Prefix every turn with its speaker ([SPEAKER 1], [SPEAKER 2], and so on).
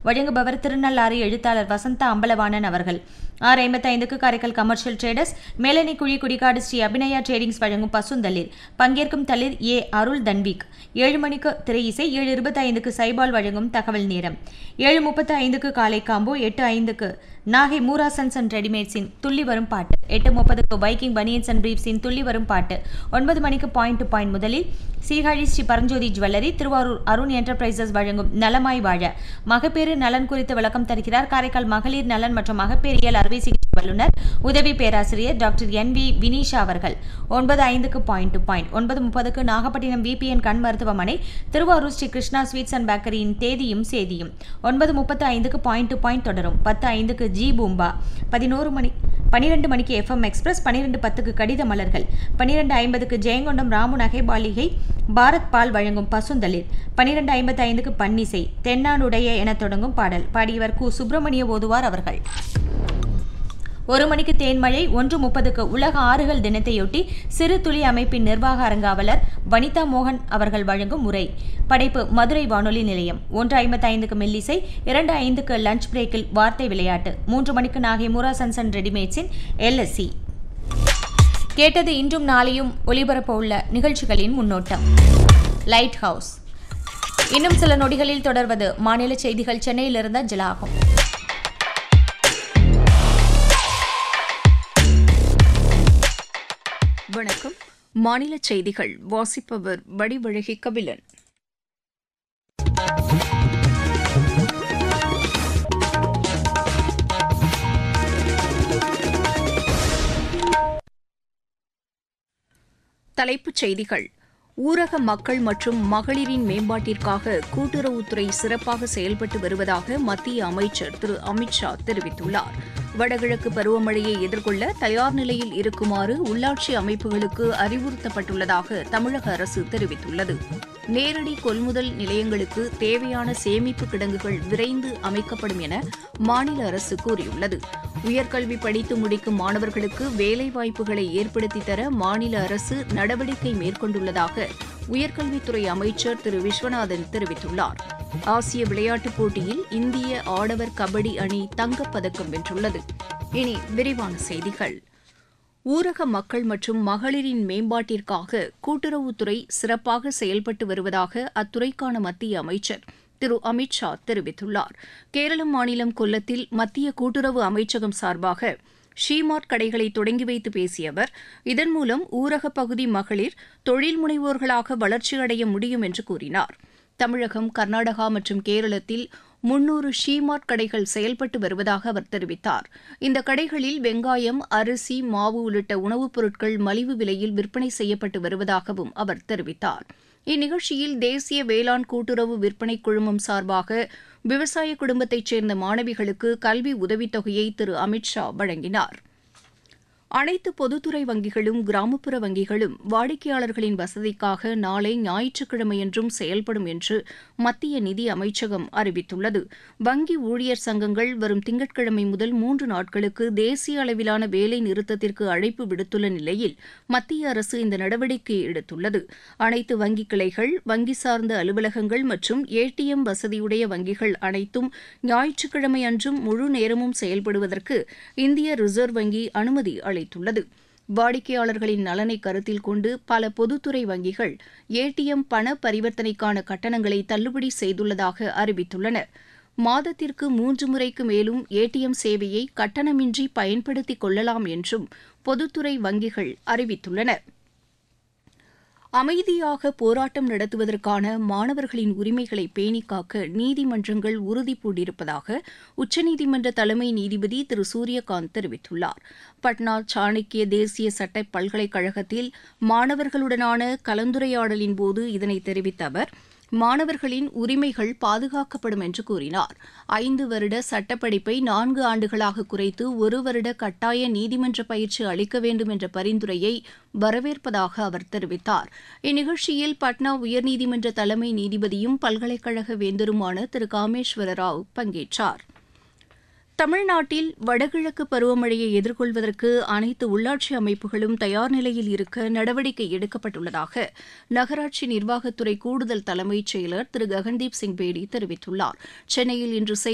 [SPEAKER 1] வழங்குபவர் திருநள்ளாறு எழுத்தாளர் வசந்தா அம்பலவாணன் அவர்கள் ஆறு ஐம்பத்தைந்துக்கு காரைக்கால் கமர்ஷியல் ட்ரேடர்ஸ் மேலனை குழி குடிகாடு ஸ்ரீ அபிநயா ட்ரேடிங்ஸ் வழங்கும் பசுந்தளிர் பங்கேற்கும் தளிர் ஏ அருள் தன்வீக் ஏழு மணிக்கு திரை இசை ஏழு இருபத்தி ஐந்துக்கு சைபால் வழங்கும் தகவல் நேரம் ஏழு முப்பத்தி ஐந்துக்கு காலை காம்போ எட்டு ஐந்துக்கு நாகை மூராசன்ஸ் அண்ட் ரெடிமேட்ஸின் துள்ளி வரும் பாட்டு எட்டு முப்பதுக்கு வைக்கிங் பனியன்ஸ் அண்ட் பிரீப்ஸின் துள்ளி வரும் பாட்டு ஒன்பது மணிக்கு பாயிண்ட் டு பாயிண்ட் முதலில் சீர்காழி ஸ்ரீ பரஞ்சோதி ஜுவல்லரி திருவாரூர் அருண் என்டர்பிரைசஸ் வழங்கும் நலமாய் வாழ மகப்பேறு நலன் குறித்து விளக்கம் தருகிறார் காரைக்கால் மகளிர் நலன் மற்றும் மகப்பேறியல் அறுவை சிகிச்சை வல்லுநர் உதவி பேராசிரியர் டாக்டர் என் வி வினிஷா அவர்கள் ஒன்பது ஐந்துக்கு பாயிண்ட் டு பாயிண்ட் ஒன்பது முப்பதுக்கு நாகப்பட்டினம் விபிஎன் கண் மருத்துவமனை திருவாரூர் ஸ்ரீ கிருஷ்ணா ஸ்வீட்ஸ் அண்ட் பேக்கரியின் தேதியும் சேதியும் ஒன்பது முப்பத்து ஐந்துக்கு பாயிண்ட் டு பாயிண்ட் தொடரும் பத்து ஐந்துக்கு ஜி பூம்பா பதினோரு மணி பனிரெண்டு மணிக்கு எஃப்எம் எக்ஸ்பிரஸ் பனிரெண்டு பத்துக்கு கடித மலர்கள் பனிரெண்டு ஐம்பதுக்கு ஜெயங்கொண்டம் ராமு நகை பாலிகை பாரத் பால் வழங்கும் பசுந்தளிர் பனிரெண்டு ஐம்பத்தி ஐந்துக்கு பன்னிசை தென்னாடுடைய என தொடங்கும் பாடல் பாடியவர் கு சுப்பிரமணிய ஓதுவார் அவர்கள் ஒரு மணிக்கு தேன்மழை ஒன்று முப்பதுக்கு உலக ஆறுகள் தினத்தையொட்டி சிறு துளி அமைப்பின் நிர்வாக அரங்காவலர் வனிதா மோகன் அவர்கள் வழங்கும் உரை படைப்பு மதுரை வானொலி நிலையம் ஒன்று ஐம்பத்தி ஐந்துக்கு மெல்லிசை இரண்டு ஐந்துக்கு லஞ்ச் பிரேக்கில் வார்த்தை விளையாட்டு மூன்று மணிக்கு நாகை முரா சன்சன் ரெடிமேட்ஸின் எல்எஸ்சி கேட்டது இன்றும் நாளையும் ஒலிபரப்ப உள்ள நிகழ்ச்சிகளின் முன்னோட்டம் லைட் ஹவுஸ் இன்னும் சில நொடிகளில் தொடர்வது மாநில செய்திகள் சென்னையிலிருந்து ஜலாகும்
[SPEAKER 2] வணக்கம் மாநில செய்திகள் வாசிப்பவர் வடிவழகி கபிலன் தலைப்புச் செய்திகள் ஊரக மக்கள் மற்றும் மகளிரின் மேம்பாட்டிற்காக கூட்டுறவுத்துறை சிறப்பாக செயல்பட்டு வருவதாக மத்திய அமைச்சர் திரு அமித்ஷா தெரிவித்துள்ளார் வடகிழக்கு பருவமழையை எதிர்கொள்ள தயார் நிலையில் இருக்குமாறு உள்ளாட்சி அமைப்புகளுக்கு அறிவுறுத்தப்பட்டுள்ளதாக தமிழக அரசு தெரிவித்துள்ளது நேரடி கொள்முதல் நிலையங்களுக்கு தேவையான சேமிப்பு கிடங்குகள் விரைந்து அமைக்கப்படும் என மாநில அரசு கூறியுள்ளது உயர்கல்வி படித்து முடிக்கும் மாணவர்களுக்கு வேலைவாய்ப்புகளை ஏற்படுத்தி தர மாநில அரசு நடவடிக்கை மேற்கொண்டுள்ளதாக உயர்கல்வித்துறை அமைச்சர் திரு விஸ்வநாதன் தெரிவித்துள்ளார் ஆசிய விளையாட்டுப் போட்டியில் இந்திய ஆடவர் கபடி அணி தங்கப்பதக்கம் வென்றுள்ளது இனி விரிவான செய்திகள் ஊரக மக்கள் மற்றும் மகளிரின் மேம்பாட்டிற்காக கூட்டுறவுத்துறை சிறப்பாக செயல்பட்டு வருவதாக அத்துறைக்கான மத்திய அமைச்சர் திரு அமித்ஷா தெரிவித்துள்ளார் கேரள மாநிலம் கொல்லத்தில் மத்திய கூட்டுறவு அமைச்சகம் சார்பாக ஷீமார்ட் கடைகளை தொடங்கி வைத்து பேசிய அவர் இதன் மூலம் ஊரகப் பகுதி மகளிர் தொழில் முனைவோர்களாக வளர்ச்சியடைய முடியும் என்று கூறினார் தமிழகம் கர்நாடகா மற்றும் கேரளத்தில் முன்னூறு ஷீமார்ட் கடைகள் செயல்பட்டு வருவதாக அவர் தெரிவித்தார் இந்த கடைகளில் வெங்காயம் அரிசி மாவு உள்ளிட்ட உணவுப் பொருட்கள் மலிவு விலையில் விற்பனை செய்யப்பட்டு வருவதாகவும் அவர் தெரிவித்தார் இந்நிகழ்ச்சியில் தேசிய வேளாண் கூட்டுறவு விற்பனை குழுமம் சார்பாக விவசாய குடும்பத்தைச் சேர்ந்த மாணவிகளுக்கு கல்வி உதவித்தொகையை திரு அமித்ஷா வழங்கினார் அனைத்து பொதுத்துறை வங்கிகளும் கிராமப்புற வங்கிகளும் வாடிக்கையாளர்களின் வசதிக்காக நாளை ஞாயிற்றுக்கிழமையன்றும் செயல்படும் என்று மத்திய நிதி அமைச்சகம் அறிவித்துள்ளது வங்கி ஊழியர் சங்கங்கள் வரும் திங்கட்கிழமை முதல் மூன்று நாட்களுக்கு தேசிய அளவிலான வேலை நிறுத்தத்திற்கு அழைப்பு விடுத்துள்ள நிலையில் மத்திய அரசு இந்த நடவடிக்கையை எடுத்துள்ளது அனைத்து வங்கி கிளைகள் வங்கி சார்ந்த அலுவலகங்கள் மற்றும் ஏடிஎம் வசதியுடைய வங்கிகள் அனைத்தும் ஞாயிற்றுக்கிழமை அன்றும் முழு நேரமும் செயல்படுவதற்கு இந்திய ரிசர்வ் வங்கி அனுமதி அளித்துள்ளது வாடிக்கையாளர்களின் நலனை கருத்தில் கொண்டு பல பொதுத்துறை வங்கிகள் ஏடிஎம் பண பரிவர்த்தனைக்கான கட்டணங்களை தள்ளுபடி செய்துள்ளதாக அறிவித்துள்ளன மாதத்திற்கு மூன்று முறைக்கு மேலும் ஏடிஎம் சேவையை கட்டணமின்றி பயன்படுத்திக் கொள்ளலாம் என்றும் பொதுத்துறை வங்கிகள் அறிவித்துள்ளன அமைதியாக போராட்டம் நடத்துவதற்கான மாணவர்களின் உரிமைகளை பேணி காக்க நீதிமன்றங்கள் உறுதி பூண்டிருப்பதாக உச்சநீதிமன்ற தலைமை நீதிபதி திரு சூரியகாந்த் தெரிவித்துள்ளார் பட்னா சாணக்கிய தேசிய சட்ட பல்கலைக்கழகத்தில் மாணவர்களுடனான கலந்துரையாடலின் போது இதனை தெரிவித்த அவர் மாணவர்களின் உரிமைகள் பாதுகாக்கப்படும் என்று கூறினார் ஐந்து வருட சட்டப்படிப்பை நான்கு ஆண்டுகளாக குறைத்து ஒரு வருட கட்டாய நீதிமன்ற பயிற்சி அளிக்க வேண்டும் என்ற பரிந்துரையை வரவேற்பதாக அவர் தெரிவித்தார் இந்நிகழ்ச்சியில் பட்னா உயர்நீதிமன்ற தலைமை நீதிபதியும் பல்கலைக்கழக வேந்தருமான திரு காமேஸ்வர ராவ் பங்கேற்றார் தமிழ்நாட்டில் வடகிழக்கு பருவமழையை எதிர்கொள்வதற்கு அனைத்து உள்ளாட்சி அமைப்புகளும் தயார் நிலையில் இருக்க நடவடிக்கை எடுக்கப்பட்டுள்ளதாக நகராட்சி நிர்வாகத்துறை கூடுதல் தலைமைச் செயலர் திரு ககன்தீப் சிங் பேடி தெரிவித்துள்ளார் சென்னையில் இன்று